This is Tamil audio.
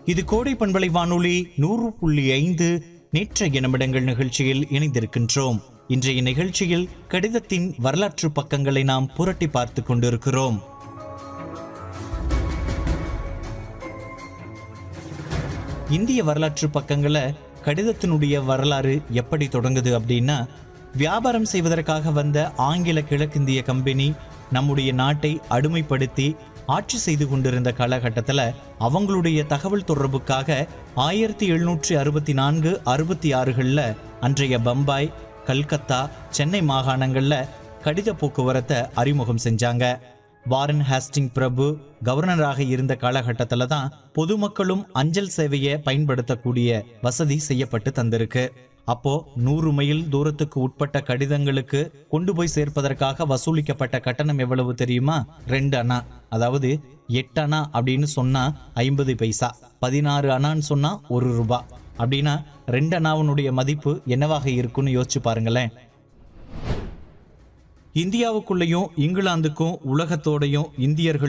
இது கோடை பண்பலை வானொலி நூறு புள்ளி ஐந்து நேற்றைய நிமிடங்கள் நிகழ்ச்சியில் இணைந்திருக்கின்றோம் இன்றைய நிகழ்ச்சியில் கடிதத்தின் வரலாற்று பக்கங்களை நாம் புரட்டி பார்த்து கொண்டிருக்கிறோம் இந்திய வரலாற்று பக்கங்களை கடிதத்தினுடைய வரலாறு எப்படி தொடங்குது அப்படின்னா வியாபாரம் செய்வதற்காக வந்த ஆங்கில கிழக்கிந்திய கம்பெனி நம்முடைய நாட்டை அடிமைப்படுத்தி ஆட்சி செய்து கொண்டிருந்த காலகட்டத்தில் அவங்களுடைய தகவல் தொடர்புக்காக ஆயிரத்தி எழுநூற்றி அறுபத்தி நான்கு அறுபத்தி ஆறுகளில் அன்றைய பம்பாய் கல்கத்தா சென்னை மாகாணங்களில் கடித போக்குவரத்தை அறிமுகம் செஞ்சாங்க வாரன் ஹாஸ்டிங் பிரபு கவர்னராக இருந்த காலகட்டத்தில் தான் பொதுமக்களும் அஞ்சல் சேவையை பயன்படுத்தக்கூடிய வசதி செய்யப்பட்டு தந்திருக்கு அப்போ நூறு மைல் தூரத்துக்கு உட்பட்ட கடிதங்களுக்கு கொண்டு போய் சேர்ப்பதற்காக வசூலிக்கப்பட்ட கட்டணம் எவ்வளவு தெரியுமா ரெண்டு அணா அதாவது எட்டு அணா அப்படின்னு சொன்னா ஐம்பது பைசா பதினாறு அணான்னு சொன்னா ஒரு ரூபாய் அப்படின்னா ரெண்டு அணாவினுடைய மதிப்பு என்னவாக இருக்குன்னு யோசிச்சு பாருங்களேன் இந்தியாவுக்குள்ளேயும் இங்கிலாந்துக்கும் உலகத்தோடையும் இந்தியர்கள்